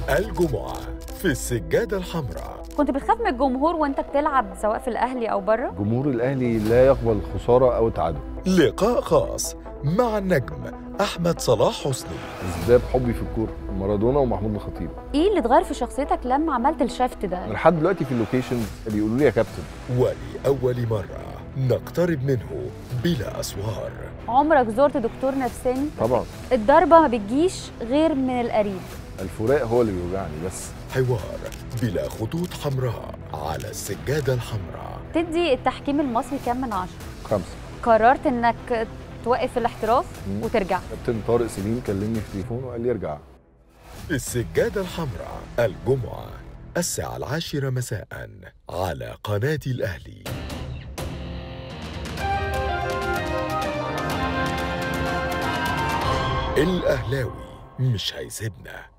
الجمعة في السجادة الحمراء كنت بتخاف من الجمهور وانت بتلعب سواء في الاهلي او بره جمهور الاهلي لا يقبل خساره او تعادل لقاء خاص مع النجم أحمد صلاح حسني اسباب حبي في الكوره مارادونا ومحمود الخطيب ايه اللي اتغير في شخصيتك لما عملت الشفت ده أنا لحد دلوقتي في اللوكيشنز بيقولوا لي يا كابتن ولأول مرة نقترب منه بلا أسوار عمرك زرت دكتور نفساني طبعا الضربه ما بتجيش غير من القريب الفراق هو اللي بيوجعني بس حوار بلا خطوط حمراء على السجادة الحمراء تدي التحكيم المصري كام من عشرة خمسه قررت انك توقف الاحتراف مم. وترجع كابتن طارق سليم كلمني في تليفون وقال لي ارجع السجادة الحمراء الجمعة الساعة العاشرة مساء على قناة الأهلي الأهلاوي مش هيسيبنا